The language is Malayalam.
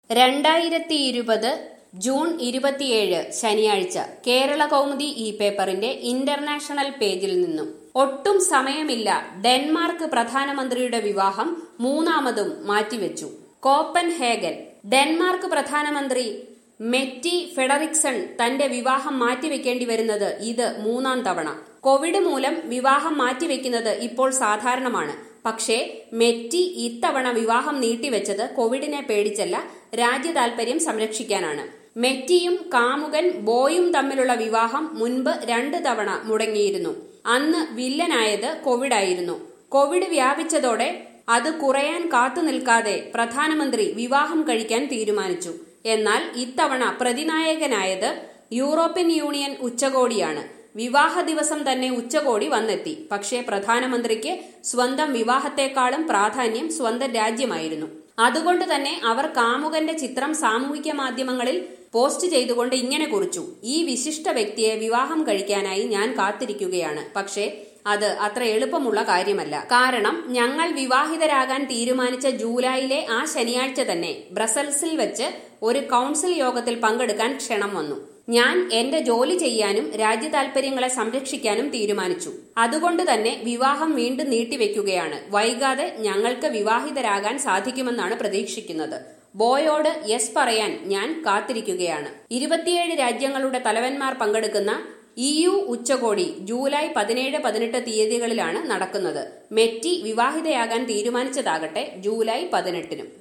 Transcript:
രണ്ടായിരത്തി ഇരുപത് ജൂൺ ഇരുപത്തിയേഴ് ശനിയാഴ്ച കേരള കൗമുദി ഈ പേപ്പറിന്റെ ഇന്റർനാഷണൽ പേജിൽ നിന്നും ഒട്ടും സമയമില്ല ഡെൻമാർക്ക് പ്രധാനമന്ത്രിയുടെ വിവാഹം മൂന്നാമതും മാറ്റിവെച്ചു കോപ്പൻ ഹേഗൻ ഡെൻമാർക്ക് പ്രധാനമന്ത്രി മെറ്റി ഫെഡറിക്സൺ തന്റെ വിവാഹം മാറ്റിവെക്കേണ്ടി വരുന്നത് ഇത് മൂന്നാം തവണ കോവിഡ് മൂലം വിവാഹം മാറ്റിവെക്കുന്നത് ഇപ്പോൾ സാധാരണമാണ് പക്ഷേ മെറ്റി ഇത്തവണ വിവാഹം നീട്ടിവെച്ചത് കോവിഡിനെ പേടിച്ചല്ല രാജ്യ താൽപര്യം സംരക്ഷിക്കാനാണ് മെറ്റിയും കാമുകൻ ബോയും തമ്മിലുള്ള വിവാഹം മുൻപ് രണ്ട് തവണ മുടങ്ങിയിരുന്നു അന്ന് വില്ലനായത് കോവിഡായിരുന്നു കോവിഡ് വ്യാപിച്ചതോടെ അത് കുറയാൻ കാത്തു നിൽക്കാതെ പ്രധാനമന്ത്രി വിവാഹം കഴിക്കാൻ തീരുമാനിച്ചു എന്നാൽ ഇത്തവണ പ്രതിനായകനായത് യൂറോപ്യൻ യൂണിയൻ ഉച്ചകോടിയാണ് വിവാഹ ദിവസം തന്നെ ഉച്ചകോടി വന്നെത്തി പക്ഷേ പ്രധാനമന്ത്രിക്ക് സ്വന്തം വിവാഹത്തെക്കാളും പ്രാധാന്യം സ്വന്തം രാജ്യമായിരുന്നു അതുകൊണ്ട് തന്നെ അവർ കാമുകന്റെ ചിത്രം സാമൂഹിക മാധ്യമങ്ങളിൽ പോസ്റ്റ് ചെയ്തുകൊണ്ട് ഇങ്ങനെ കുറിച്ചു ഈ വിശിഷ്ട വ്യക്തിയെ വിവാഹം കഴിക്കാനായി ഞാൻ കാത്തിരിക്കുകയാണ് പക്ഷേ അത് അത്ര എളുപ്പമുള്ള കാര്യമല്ല കാരണം ഞങ്ങൾ വിവാഹിതരാകാൻ തീരുമാനിച്ച ജൂലൈയിലെ ആ ശനിയാഴ്ച തന്നെ ബ്രസൽസിൽ വെച്ച് ഒരു കൗൺസിൽ യോഗത്തിൽ പങ്കെടുക്കാൻ ക്ഷണം വന്നു ഞാൻ എന്റെ ജോലി ചെയ്യാനും രാജ്യ താൽപര്യങ്ങളെ സംരക്ഷിക്കാനും തീരുമാനിച്ചു അതുകൊണ്ട് തന്നെ വിവാഹം വീണ്ടും നീട്ടിവെക്കുകയാണ് വൈകാതെ ഞങ്ങൾക്ക് വിവാഹിതരാകാൻ സാധിക്കുമെന്നാണ് പ്രതീക്ഷിക്കുന്നത് ബോയോട് യെസ് പറയാൻ ഞാൻ കാത്തിരിക്കുകയാണ് ഇരുപത്തിയേഴ് രാജ്യങ്ങളുടെ തലവന്മാർ പങ്കെടുക്കുന്ന ഇ യു ഉച്ചകോടി ജൂലൈ പതിനേഴ് പതിനെട്ട് തീയതികളിലാണ് നടക്കുന്നത് മെറ്റി വിവാഹിതയാകാൻ തീരുമാനിച്ചതാകട്ടെ ജൂലൈ പതിനെട്ടിനും